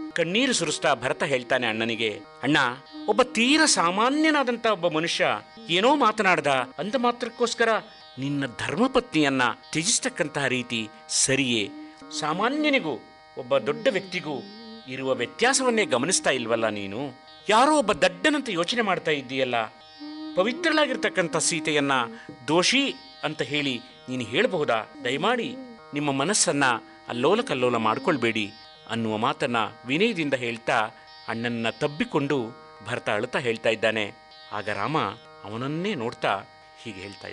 ಕಣ್ಣೀರು ಸುರಿಸ್ತಾ ಭರತ ಹೇಳ್ತಾನೆ ಅಣ್ಣನಿಗೆ ಅಣ್ಣ ಒಬ್ಬ ತೀರ ಸಾಮಾನ್ಯನಾದಂತ ಒಬ್ಬ ಮನುಷ್ಯ ಏನೋ ಮಾತನಾಡ್ದ ಅಂದ ಮಾತ್ರಕ್ಕೋಸ್ಕರ ನಿನ್ನ ಧರ್ಮಪತ್ನಿಯನ್ನ ತ್ಯಜಿಸ್ತಕ್ಕಂತಹ ರೀತಿ ಸರಿಯೇ ಸಾಮಾನ್ಯನಿಗೂ ಒಬ್ಬ ದೊಡ್ಡ ವ್ಯಕ್ತಿಗೂ ಇರುವ ವ್ಯತ್ಯಾಸವನ್ನೇ ಗಮನಿಸ್ತಾ ಇಲ್ವಲ್ಲ ನೀನು ಯಾರೋ ಒಬ್ಬ ದಡ್ಡನಂತ ಯೋಚನೆ ಮಾಡ್ತಾ ಇದ್ದೀಯಲ್ಲ ಪವಿತ್ರಳಾಗಿರ್ತಕ್ಕಂಥ ಸೀತೆಯನ್ನ ದೋಷಿ ಅಂತ ಹೇಳಿ ನೀನು ಹೇಳಬಹುದಾ ದಯಮಾಡಿ ನಿಮ್ಮ ಮನಸ್ಸನ್ನ ಅಲ್ಲೋಲ ಕಲ್ಲೋಲ ಮಾಡ್ಕೊಳ್ಬೇಡಿ ಅನ್ನುವ ಮಾತನ್ನ ವಿನಯದಿಂದ ಹೇಳ್ತಾ ಅಣ್ಣನ್ನ ತಬ್ಬಿಕೊಂಡು ಭರತ ಅಳುತ್ತಾ ಹೇಳ್ತಾ ಇದ್ದಾನೆ ಆಗ ರಾಮ ಅವನನ್ನೇ ನೋಡ್ತಾ ಹೀಗೆ ಹೇಳ್ತಾ ಇದ್ದಾನೆ